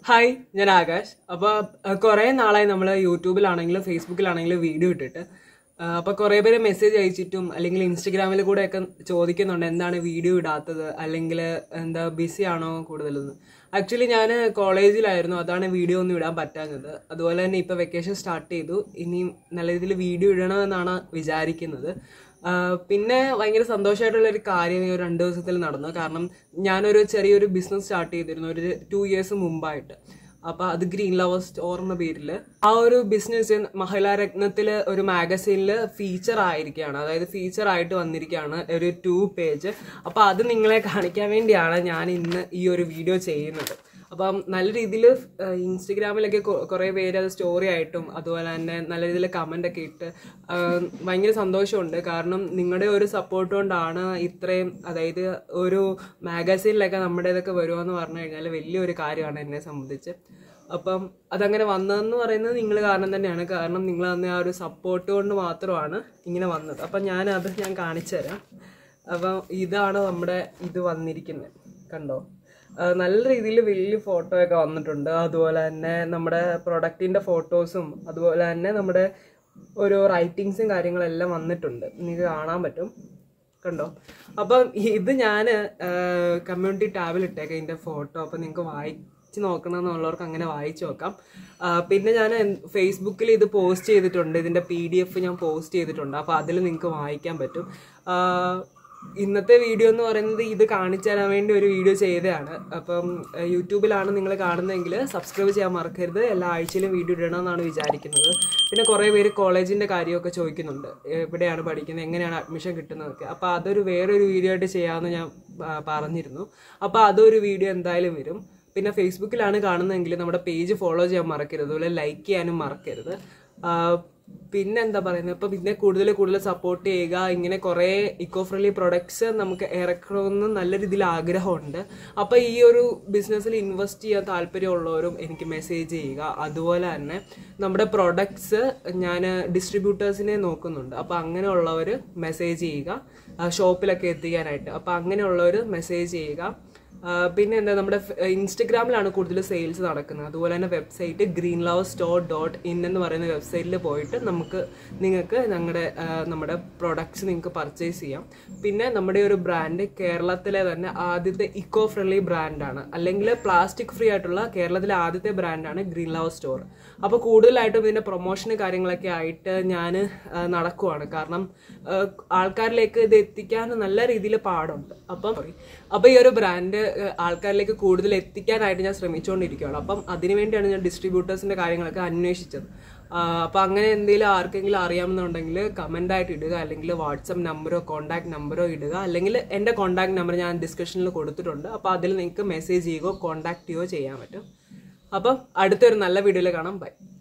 hi ഞാൻ ആകാശ് അപ്പോൾ കുറേ നാളായി നമ്മൾ യൂട്യൂബിലാണെങ്കിലും ഫേസ്ബുക്കിലാണെങ്കിലും വീഡിയോ ഇട്ടിട്ട് ആ, അപ്പൊ കുറേ പേര് മെസ്സേജ് അയച്ചിട്ടും അല്ലെങ്കിൽ ഇൻസ്റ്റഗ്രാമിൽ കൂടെ ഒക്കെ ചോദിക്കുന്നുണ്ട് എന്താണ് വീഡിയോ ഇടാത്തത് അല്ലെങ്കിൽ എന്താ ബിസി ആണോ കൂടുതലെന്ന് ആക്ച്വലി ഞാൻ കോളേജിലായിരുന്നു അതാണ് വീഡിയോ ഒന്നും ഇടാൻ പറ്റാഞ്ഞത് അതുപോലെ തന്നെ ഇപ്പൊ വെക്കേഷൻ സ്റ്റാർട്ട് ചെയ്തു ഇനിയും നല്ല രീതിയിൽ വീഡിയോ ഇടണമെന്നാണ് വിചാരിക്കുന്നത് ആ, പിന്നെ ഭയങ്കര സന്തോഷമായിട്ടുള്ള ഒരു കാര്യം ഈ ഒരു രണ്ട് ദിവസത്തിൽ നടന്നു കാരണം ഞാനൊരു ചെറിയൊരു ബിസിനസ് സ്റ്റാർട്ട് ചെയ്തിരുന്നു ഒരു ടു ഇയേഴ്സ് മുമ്പായിട്ട് അപ്പൊ അത് ഗ്രീൻ ലവേഴ്സ് സ്റ്റോർ എന്ന പേരില് ആ ഒരു ബിസിനസ് മഹിളാ രത്നത്തില് ഒരു മാഗസീനില് ഫീച്ചർ ആയിരിക്കുകയാണ് അതായത് ഫീച്ചർ ആയിട്ട് വന്നിരിക്കുകയാണ് ഒരു ടു പേജ് അപ്പൊ അത് നിങ്ങളെ കാണിക്കാൻ വേണ്ടിയാണ് ഞാൻ ഇന്ന് ഈ ഒരു വീഡിയോ ചെയ്യുന്നത് അപ്പം നല്ല രീതിയിൽ ഇൻസ്റ്റഗ്രാമിലൊക്കെ കുറേ പേര് അത് സ്റ്റോറി ആയിട്ടും അതുപോലെ തന്നെ നല്ല രീതിയിൽ കമൻ്റ് ഒക്കെ ഇട്ട് ആ, ഭയങ്കര സന്തോഷമുണ്ട് കാരണം നിങ്ങളുടെ ഒരു സപ്പോർട്ട് കൊണ്ടാണ് ഇത്രയും അതായത് ഒരു മാഗസീനിലൊക്കെ നമ്മുടെ ഇതൊക്കെ വരുമെന്ന് പറഞ്ഞു കഴിഞ്ഞാൽ വലിയൊരു കാര്യമാണ് എന്നെ സംബന്ധിച്ച് അപ്പം അതങ്ങനെ വന്നതെന്ന് പറയുന്നത് നിങ്ങൾ കാരണം തന്നെയാണ് കാരണം നിങ്ങൾ അന്ന് ആ ഒരു സപ്പോർട്ട് കൊണ്ട് മാത്രമാണ് ഇങ്ങനെ വന്നത് അപ്പം ഞാൻ അത് ഞാൻ കാണിച്ചു തരാം അപ്പം ഇതാണ് നമ്മുടെ ഇത് വന്നിരിക്കുന്നത് കണ്ടോ ആ, നല്ല രീതിയിൽ വലിയ ഫോട്ടോ ഒക്കെ വന്നിട്ടുണ്ട് അതുപോലെ തന്നെ നമ്മുടെ പ്രൊഡക്റ്റിന്റെ ഫോട്ടോസും അതുപോലെ തന്നെ നമ്മുടെ ഓരോ റൈറ്റിങ്സും കാര്യങ്ങളെല്ലാം വന്നിട്ടുണ്ട് നിങ്ങൾക്ക് കാണാൻ പറ്റും കണ്ടോ അപ്പം ഇത് ഞാൻ കമ്മ്യൂണിറ്റി ടാബിൽ ഇട്ടേക്കാം ഇതിന്റെ ഫോട്ടോ അപ്പം നിങ്ങൾക്ക് വായിച്ച് നോക്കണമെന്നുള്ളവർക്ക് അങ്ങനെ വായിച്ചു നോക്കാം ആ, പിന്നെ ഞാൻ ഫേസ്ബുക്കിൽ ഇത് പോസ്റ്റ് ചെയ്തിട്ടുണ്ട് ഇതിന്റെ പി ഡി എഫ് ഞാൻ പോസ്റ്റ് ചെയ്തിട്ടുണ്ട് അപ്പോൾ അതിൽ നിങ്ങൾക്ക് വായിക്കാൻ പറ്റും ആ, ഇന്നത്തെ വീഡിയോ എന്ന് പറയുന്നത് ഇത് കാണിച്ചു തരാൻ വേണ്ടി ഒരു വീഡിയോ ചെയ്തതാണ് അപ്പം ഏഹ്, യൂട്യൂബിലാണ് നിങ്ങൾ കാണുന്നതെങ്കിൽ സബ്സ്ക്രൈബ് ചെയ്യാൻ മറക്കരുത് എല്ലാ ആഴ്ചയിലും വീഡിയോ ഇടണമെന്നാണ് വിചാരിക്കുന്നത് പിന്നെ കുറേ പേര് കോളേജിൻ്റെ കാര്യമൊക്കെ ചോദിക്കുന്നുണ്ട് എവിടെയാണ് പഠിക്കുന്നത് എങ്ങനെയാണ് അഡ്മിഷൻ കിട്ടുന്നതൊക്കെ അപ്പോൾ അതൊരു വേറൊരു വീഡിയോ ആയിട്ട് ചെയ്യാമെന്ന് ഞാൻ ആ, പറഞ്ഞിരുന്നു അപ്പോൾ അതൊരു വീഡിയോ എന്തായാലും വരും പിന്നെ ഫേസ്ബുക്കിലാണ് കാണുന്നതെങ്കിൽ നമ്മുടെ പേജ് ഫോളോ ചെയ്യാൻ മറക്കരുത് അതുപോലെ ലൈക്ക് ചെയ്യാനും മറക്കരുത് ആ, പിന്നെ എന്താ പറയുന്നത് ഇപ്പൊ പിന്നെ കൂടുതൽ കൂടുതൽ സപ്പോർട്ട് ചെയ്യുക ഇങ്ങനെ കുറേ ഇക്കോ ഫ്രണ്ട്ലി പ്രൊഡക്ട്സ് നമുക്ക് ഇറക്കണമെന്ന് നല്ല രീതിയിൽ ആഗ്രഹമുണ്ട് അപ്പൊ ഈ ഒരു ബിസിനസ്സിൽ ഇൻവെസ്റ്റ് ചെയ്യാൻ താല്പര്യമുള്ളവരും എനിക്ക് മെസ്സേജ് ചെയ്യുക അതുപോലെ തന്നെ നമ്മുടെ പ്രൊഡക്ട്സ് ഞാൻ ഡിസ്ട്രിബ്യൂട്ടേഴ്സിനെ നോക്കുന്നുണ്ട് അപ്പൊ അങ്ങനെയുള്ളവർ മെസ്സേജ് ചെയ്യുക ആ, ഷോപ്പിലൊക്കെ എത്തിക്കാനായിട്ട് അപ്പൊ അങ്ങനെയുള്ളവർ മെസ്സേജ് ചെയ്യുക ആ, പിന്നെ എന്താ നമ്മുടെ ഫ്- ഇൻസ്റ്റഗ്രാമിലാണ് കൂടുതൽ സെയിൽസ് നടക്കുന്നത് അതുപോലെ തന്നെ website green love store dot in എന്ന് പറയുന്ന വെബ്സൈറ്റിൽ പോയിട്ട് നമുക്ക് നിങ്ങൾക്ക് ഞങ്ങളുടെ ആ, നമ്മുടെ പ്രൊഡക്ട്സ് നിങ്ങൾക്ക് പർച്ചേസ് ചെയ്യാം പിന്നെ നമ്മുടെ ഒരു ബ്രാൻഡ് കേരളത്തിലെ തന്നെ ആദ്യത്തെ ഇക്കോ ഫ്രണ്ട്ലി ബ്രാൻഡാണ് അല്ലെങ്കിൽ പ്ലാസ്റ്റിക് ഫ്രീ ആയിട്ടുള്ള കേരളത്തിലെ ആദ്യത്തെ ബ്രാൻഡാണ് ഗ്രീൻ ലവ് സ്റ്റോർ അപ്പോൾ കൂടുതലായിട്ടും ഇതിൻ്റെ പ്രൊമോഷന് കാര്യങ്ങളൊക്കെ ആയിട്ട് ഞാൻ നടക്കുവാണ് കാരണം ആ, ആൾക്കാരിലേക്ക് ഇത് എത്തിക്കാൻ നല്ല രീതിയിൽ പാടുണ്ട് അപ്പം അപ്പോൾ ഈ ഒരു ബ്രാൻഡ് ആൾക്കാരിലേക്ക് കൂടുതൽ എത്തിക്കാനായിട്ട് ഞാൻ ശ്രമിച്ചുകൊണ്ടിരിക്കുകയാണ് അപ്പം അതിനുവേണ്ടിയാണ് ഞാൻ ഡിസ്ട്രിബ്യൂട്ടേഴ്സിൻ്റെ കാര്യങ്ങളൊക്കെ അന്വേഷിച്ചത് ആ, അപ്പം അങ്ങനെ എന്തെങ്കിലും ആർക്കെങ്കിലും അറിയാമെന്നുണ്ടെങ്കിൽ കമൻ്റ് ആയിട്ട് ഇടുക അല്ലെങ്കിൽ വാട്സപ്പ് നമ്പറോ കോൺടാക്ട് നമ്പറോ ഇടുക അല്ലെങ്കിൽ എൻ്റെ കോൺടാക്ട് നമ്പർ ഞാൻ ഡിസ്ക്രിപ്ഷനിൽ കൊടുത്തിട്ടുണ്ട് അപ്പോൾ അതിൽ നിങ്ങൾക്ക് മെസ്സേജ് ചെയ്യുകയോ കോൺടാക്ട് ചെയ്യുകയോ ചെയ്യാൻ പറ്റും അപ്പം അടുത്തൊരു നല്ല വീഡിയോയിൽ കാണാം ബൈ